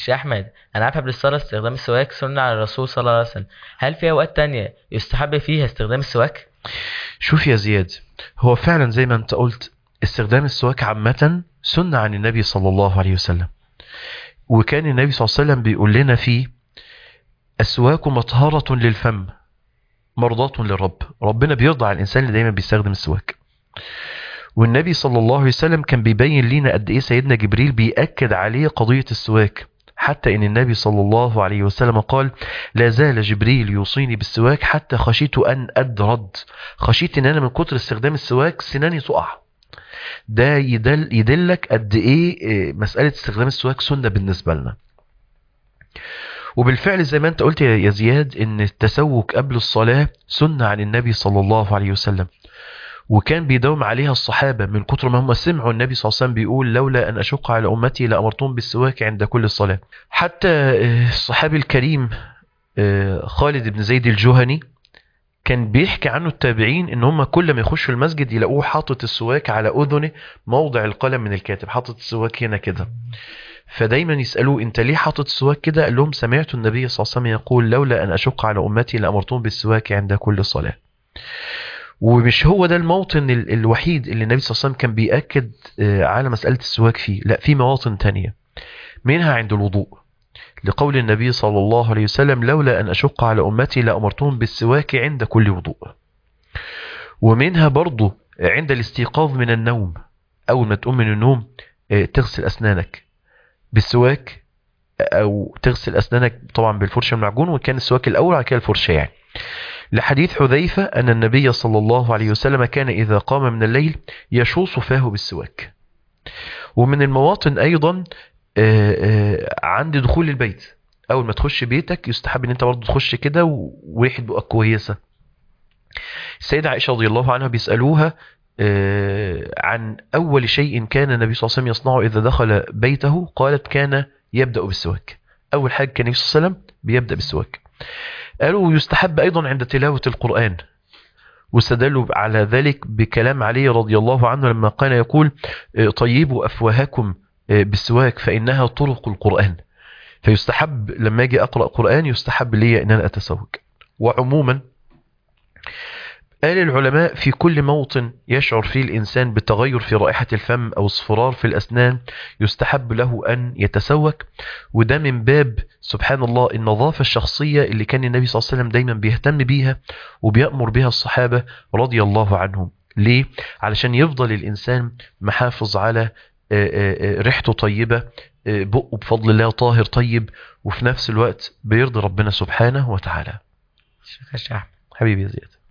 شيخ احمد انا عارف قبل الصلاه استخدام السواك سنه على الرسول صلى الله عليه وسلم هل في اوقات تانية يستحب فيها استخدام السواك شوف يا زياد هو فعلا زي ما انت قلت استخدام السواك عامة سنة عن النبي صلى الله عليه وسلم وكان النبي صلى الله عليه وسلم بيقول لنا فيه السواك مطهرة للفم مرضاة للرب ربنا بيرضى على الإنسان اللي دايما بيستخدم السواك والنبي صلى الله عليه وسلم كان بيبين لنا قد إيه سيدنا جبريل بيأكد عليه قضية السواك حتى إن النبي صلى الله عليه وسلم قال لا زال جبريل يوصيني بالسواك حتى خشيت أن أدرد خشيت إن أنا من كتر استخدام السواك سناني تقع ده يدل يدلك قد إيه إيه مسألة استخدام السواك سنة بالنسبة لنا وبالفعل زي ما انت قلت يا يا زياد ان التسوك قبل الصلاة سنة عن النبي صلى الله عليه وسلم وكان بيداوم عليها الصحابة من كتر ما هم سمعوا النبي صلى الله عليه وسلم بيقول لولا أن أشق على أمتي لأمرتهم بالسواك عند كل صلاة حتى آه، الصحابي الكريم آه، خالد بن زيد الجهني كان بيحكي عنه التابعين ان هم كل ما يخشوا المسجد يلاقوه حاطط السواك على اذنه موضع القلم من الكاتب حاطط السواك هنا كده فدايما يسالوه انت ليه حاطط السواك كده قال لهم سمعت النبي صلى الله عليه وسلم يقول لولا ان اشق على امتي لامرتهم بالسواك عند كل صلاه ومش هو ده الموطن ال- الوحيد اللي النبي صلى الله عليه وسلم كان بيأكد آه، على مسألة السواك فيه لا في مواطن تانية منها عند الوضوء لقول النبي صلى الله عليه وسلم لولا أن أشق على أمتي لأمرتهم بالسواك عند كل وضوء ومنها برضو عند الاستيقاظ من النوم أول ما تقوم من النوم آه، تغسل أسنانك بالسواك أو تغسل أسنانك طبعا بالفرشة المعجون وكان السواك الأول على كده الفرشة يعني لحديث حذيفة أن النبي صلى الله عليه وسلم كان إذا قام من الليل يشوص فاه بالسواك ومن المواطن أيضا آه، آه، عند دخول البيت أول ما تخش بيتك يستحب أن أنت برضه تخش كده و- وريحة بقك كويسة السيدة عائشة رضي الله عنها بيسألوها آه، عن أول شيء كان النبي صلى الله عليه وسلم يصنعه إذا دخل بيته قالت كان يبدأ بالسواك أول حاجة كان النبي صلى الله عليه وسلم بيبدأ بالسواك قالوا يستحب أيضا عند تلاوة القرآن واستدلوا على ذلك بكلام علي رضي الله عنه لما كان يقول آه، طيبوا أفواهكم آه، بالسواك فإنها طرق القرآن فيستحب لما أجي أقرأ قرآن يستحب لي أن أنا أتسوك وعموما قال العلماء في كل موطن يشعر فيه الإنسان بتغير في رائحة الفم أو اصفرار في الأسنان يستحب له أن يتسوك وده من باب سبحان الله النظافة الشخصية اللي كان النبي صلى الله عليه وسلم دايما بيهتم بيها وبيأمر بها الصحابة رضي الله عنهم ليه؟ علشان يفضل الإنسان محافظ على آه، آه، آه، ريحته طيبة آه، بقه بفضل الله طاهر طيب وفي نفس الوقت بيرضي ربنا سبحانه وتعالى شيخ الشعب حبيبي يا زياد